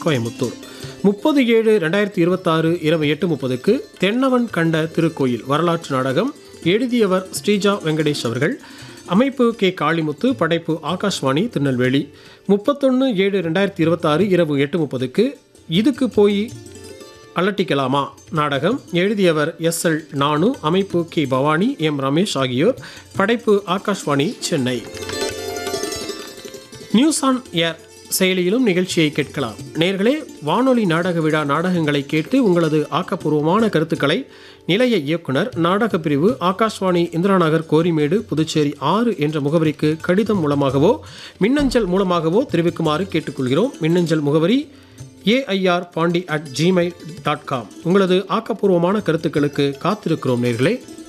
கோயமுத்தூர் முப்பது ஏழு ரெண்டாயிரத்தி இருபத்தாறு இரவு எட்டு முப்பதுக்கு தென்னவன் கண்ட திருக்கோயில் வரலாற்று நாடகம் எழுதியவர் ஸ்ரீஜா வெங்கடேஷ் அவர்கள் அமைப்பு கே காளிமுத்து படைப்பு ஆகாஷ்வாணி திருநெல்வேலி முப்பத்தொன்று ஏழு ரெண்டாயிரத்தி இருபத்தாறு இரவு எட்டு முப்பதுக்கு இதுக்கு போய் அலட்டிக்கலாமா நாடகம் எழுதியவர் எஸ் எல் நானு அமைப்பு கே பவானி எம் ரமேஷ் ஆகியோர் படைப்பு Akashvani Chennai news on air செயலியிலும் நிகழ்ச்சியை கேட்கலாம் நேர்களே வானொலி நாடக விழா நாடகங்களை கேட்டு உங்களது ஆக்கப்பூர்வமான கருத்துக்களை நிலைய இயக்குனர் நாடக பிரிவு ஆகாஷ்வாணி இந்திராநகர் கோரிமேடு புதுச்சேரி ஆறு என்ற முகவரிக்கு கடிதம் மூலமாகவோ மின்னஞ்சல் மூலமாகவோ தெரிவிக்குமாறு கேட்டுக்கொள்கிறோம் மின்னஞ்சல் முகவரி AIR Pondy at Gmail dot com உங்களது ஆக்கப்பூர்வமான கருத்துக்களுக்கு காத்திருக்கிறோம் நேர்களே